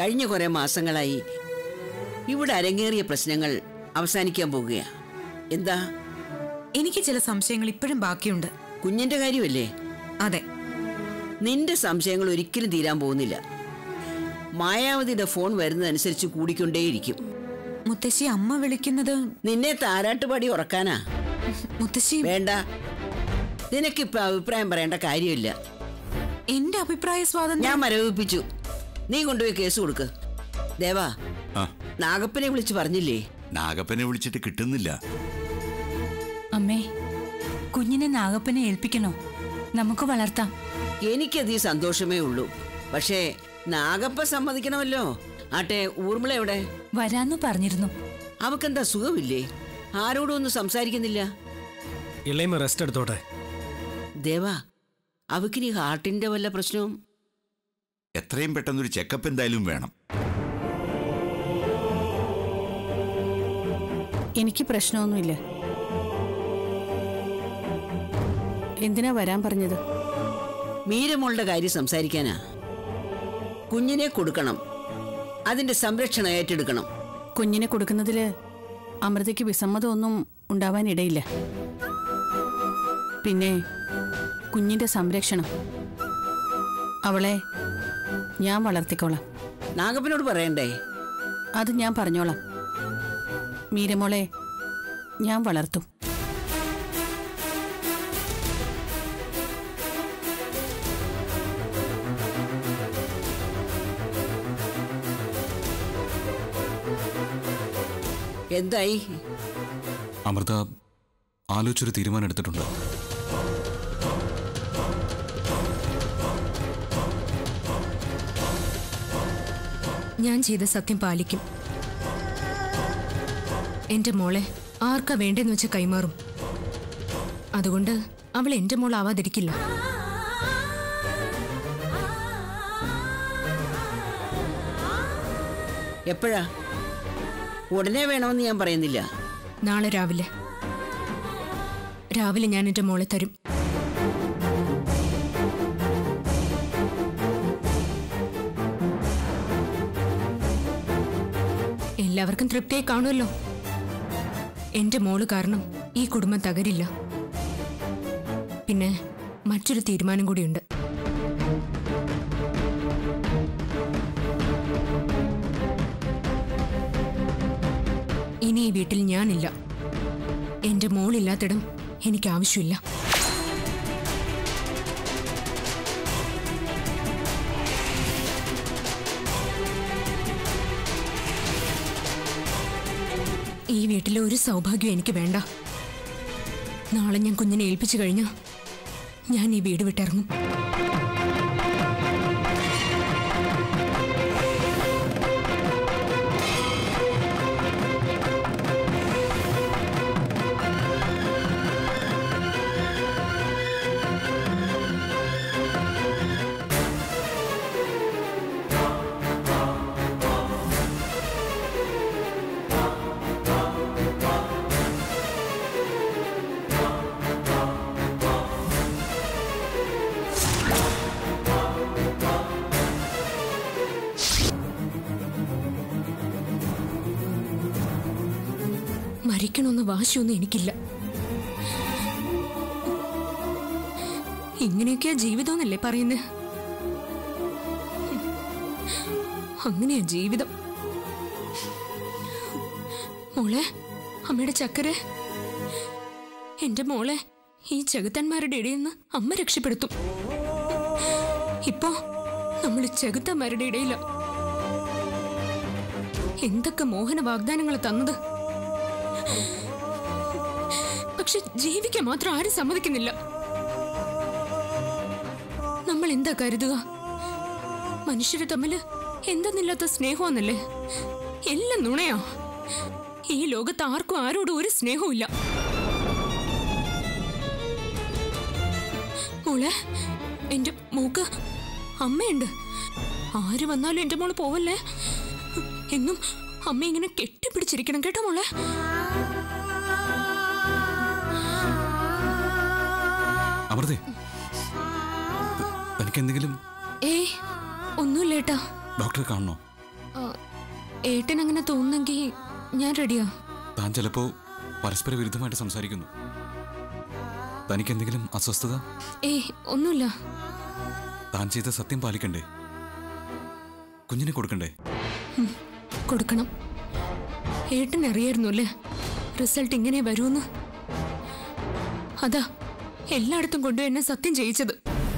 കഴിഞ്ഞ കുറെ മാസങ്ങളായി ഇവിടെ അരങ്ങേറിയ പ്രശ്നങ്ങൾ അവസാനിക്കാൻ പോകുകയാ എന്താ എനിക്ക് ചില സംശയങ്ങൾ ഇപ്പോഴും ബാക്കിയുണ്ട് കുഞ്ഞിന്റെ കാര്യമല്ലേ അതെ നിന്റെ സംശയങ്ങൾ ഒരിക്കലും തീരാൻ പോകുന്നില്ല മായാവതിയുടെ ഫോൺ വരുന്നതനുസരിച്ച് കൂടിക്കൊണ്ടേയിരിക്കും മുത്തശ്ശി അമ്മ വിളിക്കുന്നത് നിന്നെ താരാട്ടുപാടി ഉറക്കാനാ മുത്തശ്ശി വേണ്ട നിനക്കിപ്പോ അഭിപ്രായം പറയേണ്ട കാര്യമില്ല എന്റെ അഭിപ്രായ സ്വാതന്ത്ര്യം ഞാൻ മരവിപ്പിച്ചു നീ കൊണ്ടുപോയി കേസ് കൊടുക്ക് ദേവാ ആ നാഗപ്പനെ വിളിച്ച് പറഞ്ഞില്ലേ നാഗപ്പനെ വിളിച്ചിട്ട് കിട്ടുന്നില്ല അമ്മേ കുഞ്ഞിനെ നാഗപ്പനെ ഏൽപ്പിക്കണോ നമുക്ക് വളർത്താം എനിക്കതീ സന്തോഷമേ ഉള്ളൂ പക്ഷേ നാഗപ്പ സമ്മതിക്കണമല്ലോ ആട്ടെ ഊർമിള എവിടെ വരാന്ന് പറഞ്ഞിരുന്നു അവക്കെന്താ സുഖമില്ലേ ആരോടും ഒന്നും സംസാരിക്കുന്നില്ല ഇളയമ റെസ്റ്റ് എടുത്തോട്ടെ ദേവാ അവക്കിനി ഹാർട്ടിന്റെ വല്ല പ്രശ്നവും എത്രയും പെട്ടെന്നൊരു ചെക്കപ്പ് എന്തായാലും വേണം എനിക്ക് പ്രശ്നമൊന്നുമില്ല എന്തിനാ വരാൻ പറഞ്ഞത് മീരമോളുടെ കാര്യം സംസാരിക്കാനാ കുഞ്ഞിനെ കൊടുക്കണം അതിന്റെ സംരക്ഷണം ഏറ്റെടുക്കണം കുഞ്ഞിനെ കൊടുക്കുന്നതിൽ അമൃതയ്ക്ക് വിസമ്മതമൊന്നും ഉണ്ടാവാനിടയില്ല പിന്നെ കുഞ്ഞിന്റെ സംരക്ഷണം അവളെ ഞാൻ വളർത്തിക്കോളാം നാഗപ്പനോട് പറയണ്ടേ അത് ഞാൻ പറഞ്ഞോളാം മീരമോളെ ഞാൻ വളർത്തും എന്തായി അമൃത ആലോചിച്ചൊരു തീരുമാനം എടുത്തിട്ടുണ്ട് ഞാൻ ചെയ്ത സത്യം പാലിക്കും എന്റെ മോളെ ആർക്കാ വേണ്ടെന്ന് വെച്ച് കൈമാറും അതുകൊണ്ട് അവൾ എന്റെ മോളാവാതിരിക്കില്ല എപ്പോഴാ ഉടനെ വേണമെന്ന് ഞാൻ പറയുന്നില്ല നാളെ രാവിലെ രാവിലെ ഞാൻ എന്റെ മോളെ തരും എല്ലാവർക്കും തൃപ്തിയായി കാണുമല്ലോ എന്റെ മോള് കാരണം ഈ കുടുംബം തകരില്ല പിന്നെ മറ്റൊരു തീരുമാനം കൂടിയുണ്ട് ഇനി ഈ വീട്ടിൽ ഞാനില്ല എന്റെ മോളില്ലാത്തിടം എനിക്ക് ആവശ്യമില്ല ഈ വീട്ടിലെ ഒരു സൗഭാഗ്യം എനിക്ക് വേണ്ട നാളെ ഞാൻ കുഞ്ഞിനെ ഏൽപ്പിച്ചു കഴിഞ്ഞാൽ ഞാൻ ഈ വീട് വിട്ടിറങ്ങും മരിക്കണമെന്ന വാശിയൊന്നും എനിക്കില്ല ഇങ്ങനെയൊക്കെയാ ജീവിതം എന്നല്ലേ പറയുന്നത് അങ്ങനെയാ ജീവിതം മോളെ അമ്മയുടെ ചക്കര എന്റെ മോളെ ഈ ചെകുത്തന്മാരുടെ ഇടയിൽ നിന്ന് അമ്മ രക്ഷപ്പെടുത്തും ഇപ്പോ നമ്മൾ ചെകുത്തന്മാരുടെ ഇടയില എന്തൊക്കെ മോഹന വാഗ്ദാനങ്ങൾ തന്നത് പക്ഷെ ജീവിക്കാൻ മാത്രം ആരും സമ്മതിക്കുന്നില്ല നമ്മൾ എന്താ കരുതുക മനുഷ്യര് തമ്മില് എന്തെന്നില്ലാത്ത സ്നേഹമെന്നല്ലേ എല്ലാം നുണയാ ഈ ലോകത്ത് ആർക്കും ആരോടും ഒരു സ്നേഹവും ഇല്ല മോളെ എന്റെ മൂക്ക് അമ്മയുണ്ട് ആര് വന്നാലും എന്റെ മോള് പോവല്ലേ എന്നും അമ്മ ഇങ്ങനെ കെട്ടിപ്പിടിച്ചിരിക്കണം കേട്ടോ മോളെ അമൃതേ തനിക്ക് എന്തെങ്കിലും ഏയ് ഒന്നുമില്ല ഏട്ടാ ഡോക്ടറെ കാണണോ ആ, ഏട്ടൻ അങ്ങനെ തോന്നുന്നെങ്കിൽ ഞാൻ റെഡിയാ താൻ ചിലപ്പോ പരസ്പര വിരുദ്ധമായിട്ട് സംസാരിക്കുന്നു തനിക്ക് എന്തെങ്കിലും അസ്വസ്ഥത ഏയ് ഒന്നുമില്ല താൻ ചെയ്ത സത്യം പാലിക്കണ്ടേ കുഞ്ഞിനെ കൊടുക്കണ്ടേ കൊടുക്കണം ഏട്ടൻ അറിയായിരുന്നു അല്ലേ റിസൾട്ട് ഇങ്ങനെ വരുമെന്ന് അതാ എല്ലായിടത്തും കൊണ്ടു എന്നെ സത്യം ചെയ്യിച്ചത്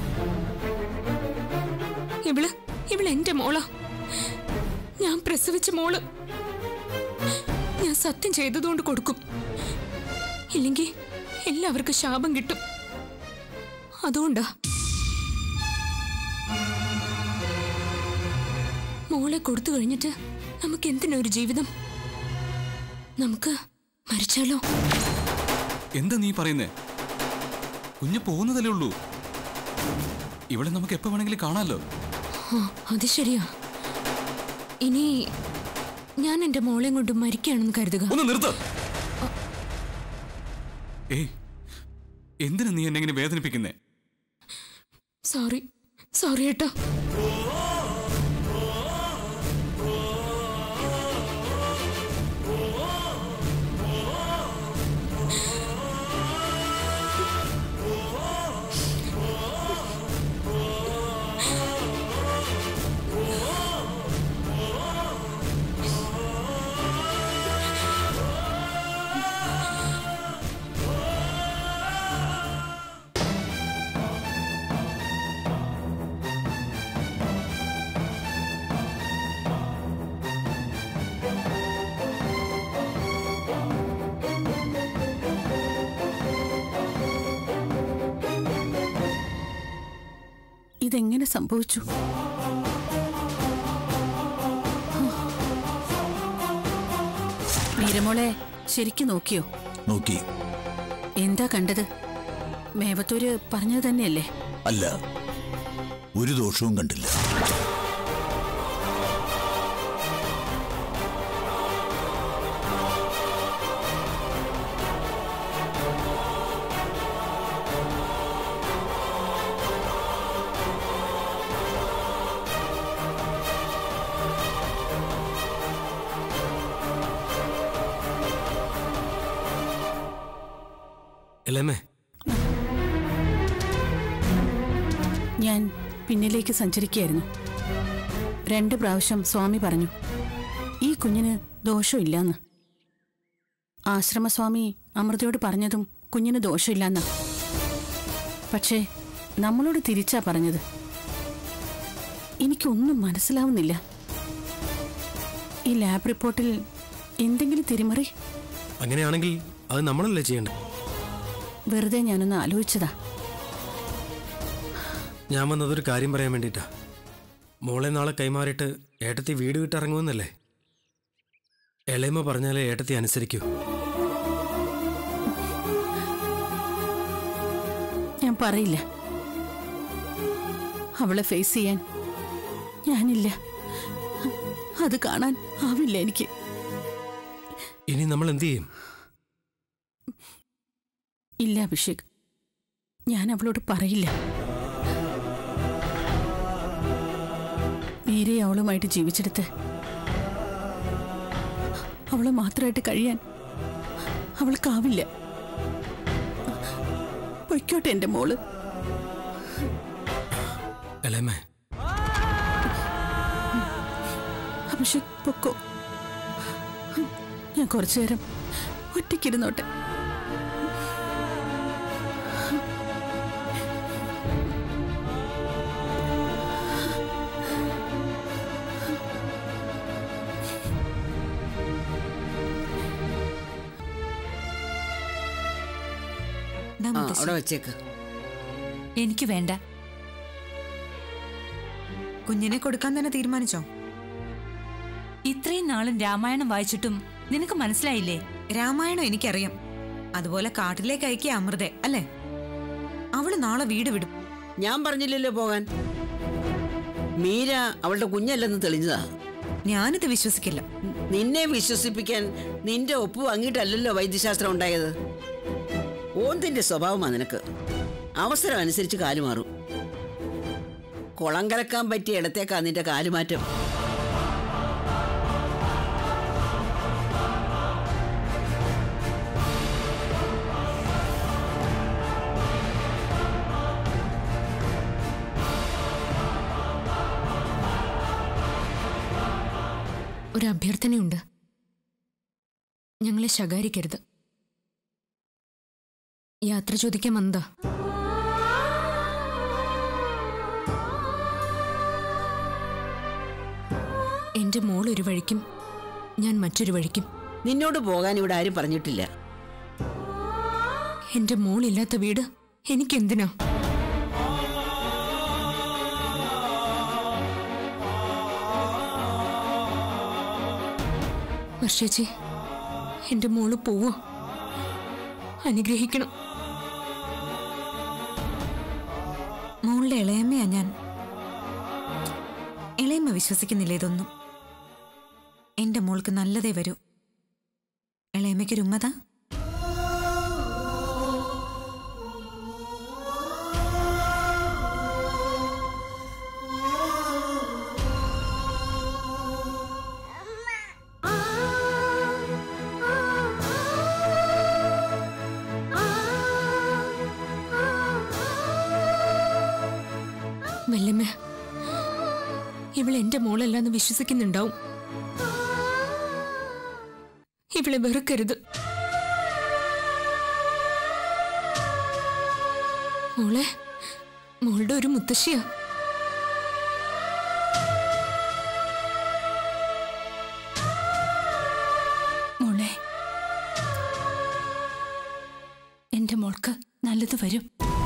ഇവള് ഇവള് എന്റെ മോളാ ഞാൻ പ്രസവിച്ച മോള് ഞാൻ സത്യം ചെയ്തതുകൊണ്ട് കൊടുക്കും ഇല്ലെങ്കിൽ എല്ലാവർക്കും ശാപം കിട്ടും അതുകൊണ്ടാ മോളെ കൊടുത്തു കഴിഞ്ഞിട്ട് നമുക്ക് എന്തിനാ ഒരു ജീവിതം നമുക്ക് മരിച്ചാലോ എന്താ നീ പറയുന്നേ കുഞ്ഞ് പോകുന്നതല്ലേ ഉള്ളൂ ഇവിടെ നമുക്ക് എപ്പോ വേണമെങ്കിലും കാണാമല്ലോ ആ അത് ശരിയാ ഇനി ഞാൻ എന്റെ മോളെയും കൊണ്ട് മരിക്കുകയാണെന്ന് കരുതുക ഒന്ന് നിർത്ത ഏയ് എന്തിനാ നീ എന്നെ ഇങ്ങനെ വേദനിപ്പിക്കുന്നേ സോറി സോറി ഏട്ടാ ഇതെങ്ങനെ സംഭവിച്ചു വീരമോളെ ശരിക്കും നോക്കിയോ നോക്കി എന്താ കണ്ടത് മേവത്തൂര് പറഞ്ഞത് തന്നെയല്ലേ അല്ല ഒരു ദോഷവും കണ്ടില്ല ഇളയമേ ഞാൻ പിന്നിലേക്ക് സഞ്ചരിക്കുകയായിരുന്നു രണ്ട് പ്രാവശ്യം സ്വാമി പറഞ്ഞു ഈ കുഞ്ഞിന് ദോഷമില്ലാന്ന് ആശ്രമസ്വാമി അമൃതയോട് പറഞ്ഞതും കുഞ്ഞിന് ദോഷമില്ലാന്ന പക്ഷേ നമ്മളോട് തിരിച്ചാ പറഞ്ഞത് എനിക്കൊന്നും മനസ്സിലാവുന്നില്ല ഈ ലാബ് റിപ്പോർട്ടിൽ എന്തെങ്കിലും തിരിമറി അങ്ങനെയാണെങ്കിൽ അത് നമ്മളല്ലേ ചെയ്യേണ്ടത് വെറുതെ ഞാനൊന്ന് ആലോചിച്ചതാ ഞാൻ വന്നതൊരു കാര്യം പറയാൻ വേണ്ടിയിട്ടാ മോളെ നാളെ കൈമാറിയിട്ട് ഏട്ടത്തി വീട് വിട്ടിറങ്ങുമെന്നല്ലേ എളയമ്മ പറഞ്ഞാലേ ഏട്ടത്തി അനുസരിക്കൂ ഞാൻ പറയില്ല അവളെ ഫേസ് ചെയ്യാൻ ഞാനില്ല അത് കാണാൻ ആവില്ല എനിക്ക് ഇനി നമ്മൾ എന്ത് ചെയ്യും ഇല്ല അഭിഷേക് ഞാൻ അവളോട് പറയില്ല മീരെ അവളുമായിട്ട് ജീവിച്ചെടുത്ത് അവളെ മാത്രമായിട്ട് കഴിയാൻ അവൾക്കാവില്ല പൊയ്ക്കോട്ടെ എൻ്റെ മോള് എളയമ്മേ അഭിഷേക് പൊക്കോ ഞാൻ കുറച്ചു നേരം ഒറ്റയ്ക്കിരുന്നോട്ടെ ദാ ആ മുത്തശ്ശി. അവിടെ വെച്ചേക്ക് എനിക്ക് വേണ്ട കുഞ്ഞിനെ കൊടുക്കാൻ തന്നെ തീരുമാനിച്ചോ ഇത്രയും നാളും രാമായണം വായിച്ചിട്ടും നിനക്ക് മനസ്സിലായില്ലേ രാമായണം എനിക്കറിയാം അതുപോലെ കാട്ടിലേക്ക് അയക്കിയ അമൃതെ അല്ലേ അവള് നാളെ വീട് വിടും ഞാൻ പറഞ്ഞില്ലല്ലോ പോകാൻ മീര അവളുടെ കുഞ്ഞല്ലെന്ന് തെളിഞ്ഞതാ ഞാനിത് വിശ്വസിക്കില്ല നിന്നെ വിശ്വസിപ്പിക്കാൻ നിന്റെ ഒപ്പ് വാങ്ങിയിട്ടല്ലല്ലോ വൈദ്യശാസ്ത്രം ഉണ്ടായത് ഓന്തിന്റെ സ്വഭാവമാ നിനക്ക് അവസരം അനുസരിച്ച് കാലുമാറും കുളം കലക്കാൻ പറ്റിയ ഇടത്തേക്കാ നിന്റെ കാലുമാറ്റം ഒരു അഭ്യർത്ഥനയുണ്ട് ഞങ്ങളെ ശകാരിക്കരുത് യാത്ര ചോദിക്കാൻ വന്നതാ എന്റെ മോൾ ഒരു വഴിക്കും ഞാൻ മറ്റൊരു വഴിക്കും നിന്നോട് പോകാൻ ഇവിടെ ആരും പറഞ്ഞിട്ടില്ല എന്റെ മോളില്ലാത്ത വീട് എനിക്കെന്തിനാ വർഷേച്ചി എന്റെ മോള് പോവാ അനുഗ്രഹിക്കണം മോളുടെ ഇളയമ്മയാ ഞാൻ ഇളയമ്മ വിശ്വസിക്കുന്നില്ല ഇതൊന്നും എന്റെ മോൾക്ക് നല്ലതേ വരൂ ഇളയമ്മയ്ക്കൊരു ഉമ്മതാ വല്ലമ്മ ഇവൾ എന്റെ മോളല്ലാന്ന് വിശ്വസിക്കുന്നുണ്ടാവും ഇവളെ വെറുക്കരുത് മോളെ മോളുടെ ഒരു മുത്തശ്ശിയാ മോളെ എന്റെ മോൾക്ക് നല്ലത് വരും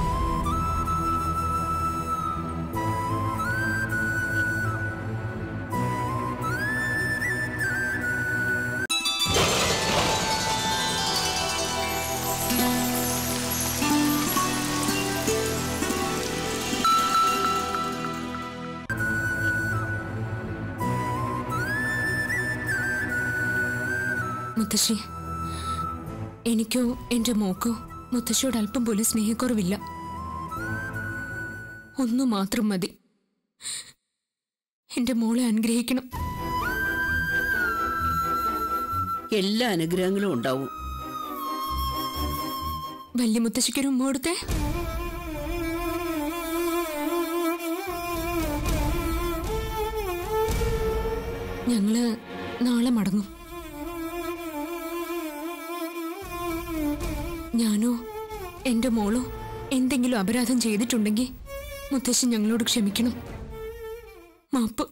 മുത്തശ്ശി എനിക്കോ എന്റെ മോക്കോ മുത്തശ്ശിയോട് അല്പം പോലും സ്നേഹക്കുറവില്ല ഒന്നു മാത്രം മതി എന്റെ മോളെ അനുഗ്രഹിക്കണം എല്ലാ അനുഗ്രഹങ്ങളും ഉണ്ടാവും വലിയ മുത്തശ്ശിക്കൊരു ഉമ്മ കൊടുത്തേ ഞങ്ങള് നാളെ മടങ്ങും ഞാനോ എന്റെ മോളോ എന്തെങ്കിലും അപരാധം ചെയ്തിട്ടുണ്ടെങ്കിൽ മുത്തശ്ശി ഞങ്ങളോട് ക്ഷമിക്കണം മാപ്പ്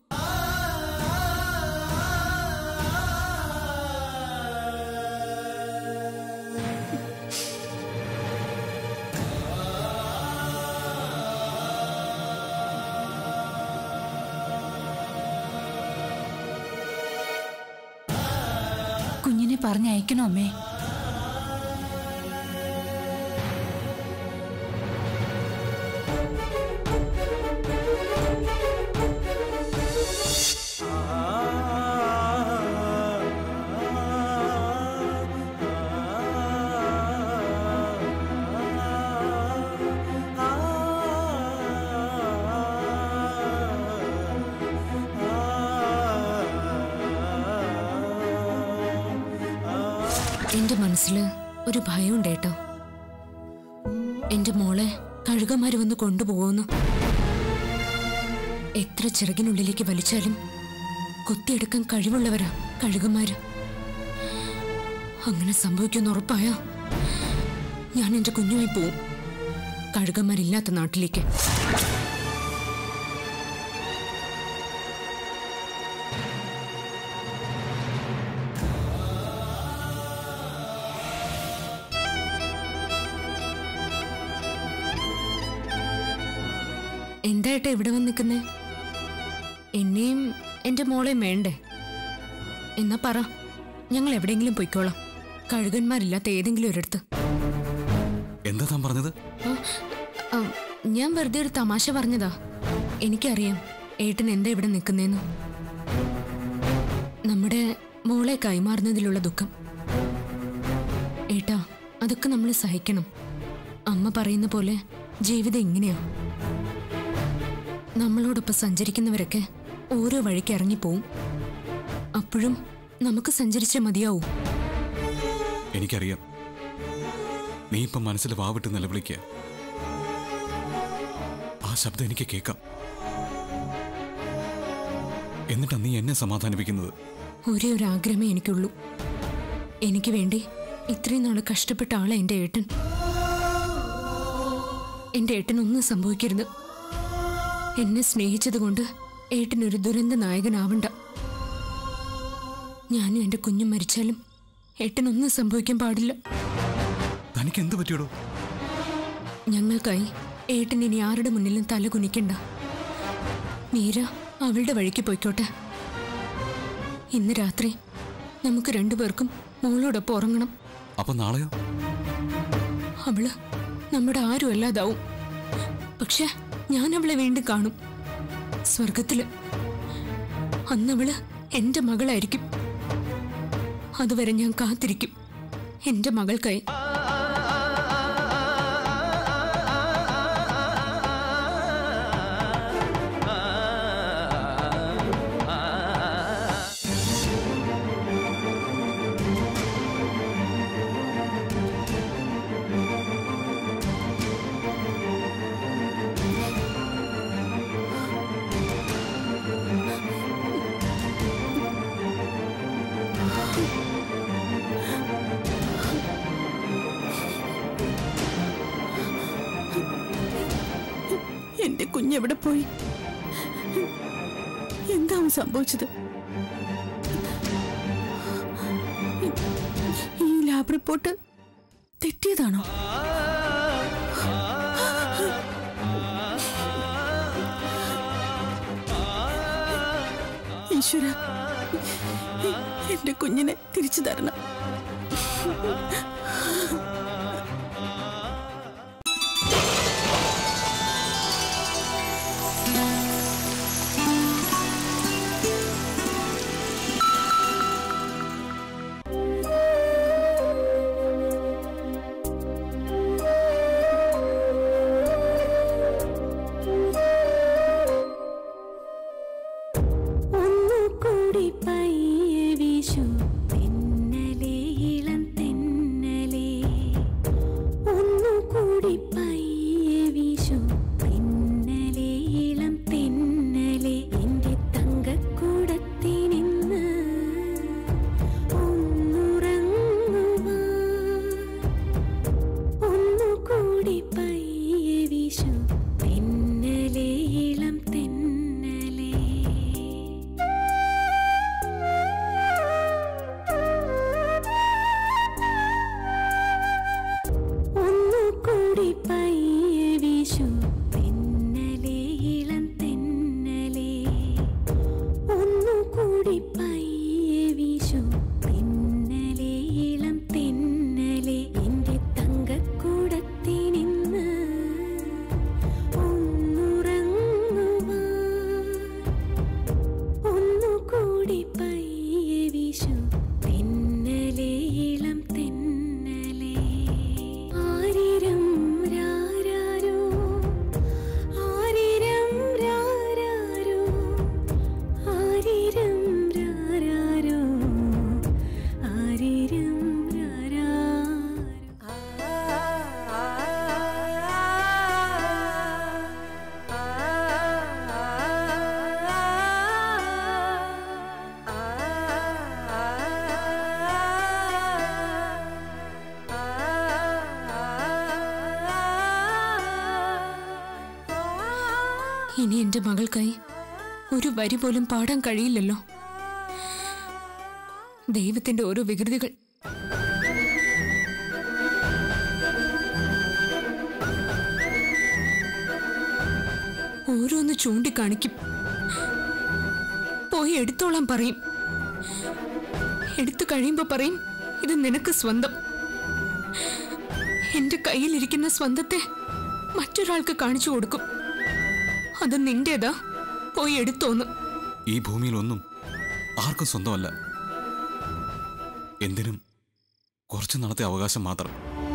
കുഞ്ഞിനെ പറഞ്ഞയക്കണോ അമ്മേ എന്റെ മനസ്സിൽ ഒരു ഭയമുണ്ട് കേട്ടോ എന്റെ മോളെ കഴുകന്മാര് വന്ന് കൊണ്ടുപോകുന്നു എത്ര ചിറകിനുള്ളിലേക്ക് വലിച്ചാലും കൊത്തിയെടുക്കാൻ കഴിവുള്ളവരാ കഴുകന്മാര് അങ്ങനെ സംഭവിക്കുന്ന ഉറപ്പായ ഞാൻ എന്റെ കുഞ്ഞുമായി പോവും കഴുകന്മാരില്ലാത്ത നാട്ടിലേക്ക് എന്തായിട്ടാ ഇവിടെ വന്ന് നിൽക്കുന്നേ എന്നെയും എന്റെ മോളെയും വേണ്ടേ എന്നാ പറ ഞങ്ങൾ എവിടെയെങ്കിലും പൊയ്ക്കോളാം കഴുകന്മാരില്ലാത്ത ഏതെങ്കിലും ഒരിടത്ത് എന്താ താൻ പറഞ്ഞത് ആ, ആ, ഞാൻ വെറുതെ ഒരു തമാശ പറഞ്ഞതാ എനിക്കറിയാം ഏട്ടൻ എന്താ ഇവിടെ നിൽക്കുന്നേന്ന് നമ്മുടെ മോളെ കൈമാറുന്നതിലുള്ള ദുഃഖം ഏട്ടാ അതൊക്കെ നമ്മൾ സഹിക്കണം അമ്മ പറയുന്ന പോലെ ജീവിതം ഇങ്ങനെയാ നമ്മളോടൊപ്പം സഞ്ചരിക്കുന്നവരൊക്കെ ഓരോ വഴിക്ക് ഇറങ്ങിപ്പോവും അപ്പോഴും നമുക്ക് സഞ്ചരിച്ചേ മതിയാവൂ എനിക്കറിയാം നീ ഇപ്പം മനസ്സിൽ വാവിട്ട് നിലവിളിക്കുക ആ ശബ്ദം എനിക്ക് കേൾക്കാം എന്നിട്ടാ നീ എന്നെ സമാധാനിപ്പിക്കുന്നത് ഒരേ ഒരു ആഗ്രഹമേ എനിക്കുള്ളൂ എനിക്ക് വേണ്ടി ഇത്രയും നാൾ കഷ്ടപ്പെട്ട ആളെ എൻ്റെ ഏട്ടൻ എൻ്റെ ഏട്ടൻ ഒന്നും സംഭവിക്കരുത് എന്നെ സ്നേഹിച്ചതുകൊണ്ട് ഏട്ടൻ ഒരു ദുരന്ത നായകനാവണ്ട ഞാനും എൻ്റെ കുഞ്ഞും മരിച്ചാലും ഏട്ടനൊന്നും സംഭവിക്കാൻ പാടില്ല തനിക്ക് എന്ത് പറ്റിയോടോ ഞങ്ങൾക്കായി ഏട്ടൻ ഇനി ആരുടെ മുന്നിലും തല കുനിക്കണ്ട മീര അവളുടെ വഴിക്ക് പോയിക്കോട്ടെ ഇന്ന് രാത്രി നമുക്ക് രണ്ടുപേർക്കും മോളോടൊപ്പം ഉറങ്ങണം അപ്പൊ നാളെയോ അവള് നമ്മുടെ ആരും അല്ലാതാവും പക്ഷെ ഞാൻ അവളെ വീണ്ടും കാണും സ്വർഗത്തില് അന്നവള് എന്റെ മകളായിരിക്കും അതുവരെ ഞാൻ കാത്തിരിക്കും എന്റെ മകൾക്കായി എന്റെ കുഞ്ഞെവിടെ പോയി എന്താണ് സംഭവിച്ചത് ഈ ലാബ് റിപ്പോർട്ട് തെറ്റിയതാണോ ഈശ്വര എന്റെ കുഞ്ഞിനെ തിരിച്ചു തരണം ഒന്നുകൂടി പയ്യെ വീശു തെന്നലേ ഇളം തെന്നലേ ഒന്നുകൂടി പയ്യെ വീശു തെന്നലേ ഇളം തെന്നലേ എന്റെ തങ്കക്കൂടത്തിനിന്ന് ഒന്നുറങ്ങുവാൻ ഒന്നുകൂടി പയ്യെ വീശു തെന്നലേ ഇളം തെന്നലേ ഒന്നുകൂടി പയ്യെ വീശു തെന്നലേ ഇളം തെന്നലേ ഒന്നുകൂടി പയ്യെ വീശു തെന്നലേ ഇളം തെന്നലേ എന്റെ തങ്കക്കൂടത്തിനിന്ന് ഒന്നുറങ്ങുവാൻ ഒന്നുകൂടി പയ്യെ വീശു തെന്നലേ ഇളം തെന്നലേ ആരിരം രാരാരോ ആരിരം രാരാരോ ആരിരം രാരാരോ ആരിരം ഇനി എന്റെ മകൾക്കായി ഒരു വരി പോലും പാടാൻ കഴിയില്ലല്ലോ ദൈവത്തിന്റെ ഓരോ വികൃതികൾ ഓരോന്ന് ചൂണ്ടിക്കാണിക്കും പോയി എടുത്തോളാൻ പറയും എടുത്തു കഴിയുമ്പോ പറയും ഇത് നിനക്ക് സ്വന്തം എന്റെ കയ്യിലിരിക്കുന്ന സ്വന്തത്തെ മറ്റൊരാൾക്ക് കാണിച്ചു കൊടുക്കും അത് നിന്റേതാ പോയി എടുത്തോന്ന് ഈ ഭൂമിയിൽ ഒന്നും ആർക്കും സ്വന്തമല്ല എന്തിനും കുറച്ചു നാളത്തെ അവകാശം മാത്രം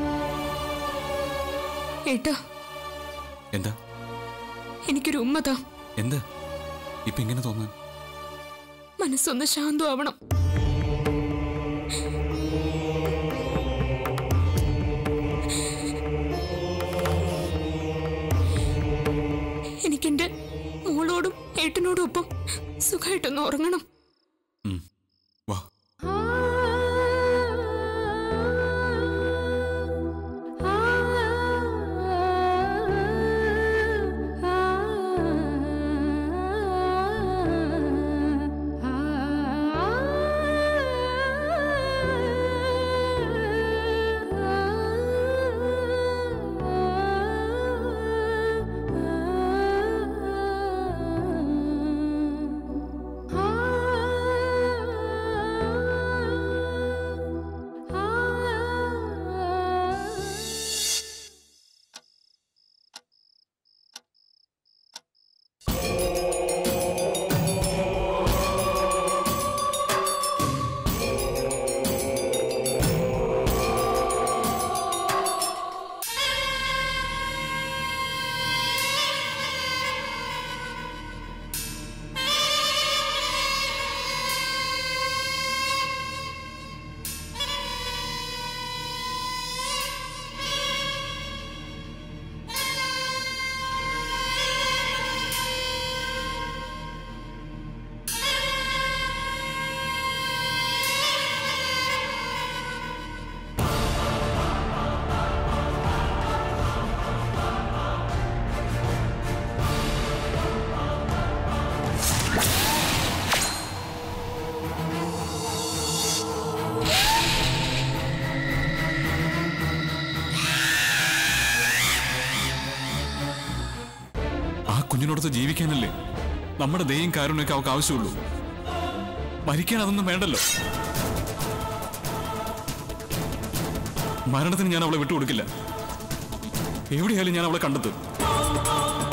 ഏട്ടാ എന്താ എനിക്കൊരു ഉമ്മതാ എന്താ ഇപ്പൊ ഇങ്ങനെ തോന്നാൻ മനസ്സൊന്ന് ശാന്തമാവണം എനിക്കെന്റെ മോളോടും ഏട്ടനോടും ഒപ്പം സുഖമായിട്ടൊന്ന് ഉറങ്ങണം ഉം. കുഞ്ഞിനോടത്ത് ജീവിക്കാനല്ലേ നമ്മുടെ ദയും കാരുണ്യൊക്കെ അവൾക്ക് ആവശ്യമുള്ളൂ മരിക്കാൻ അതൊന്നും വേണ്ടല്ലോ മരണത്തിന് ഞാൻ അവളെ വിട്ടുകൊടുക്കില്ല എവിടെയായാലും ഞാൻ അവളെ കണ്ടെത്തും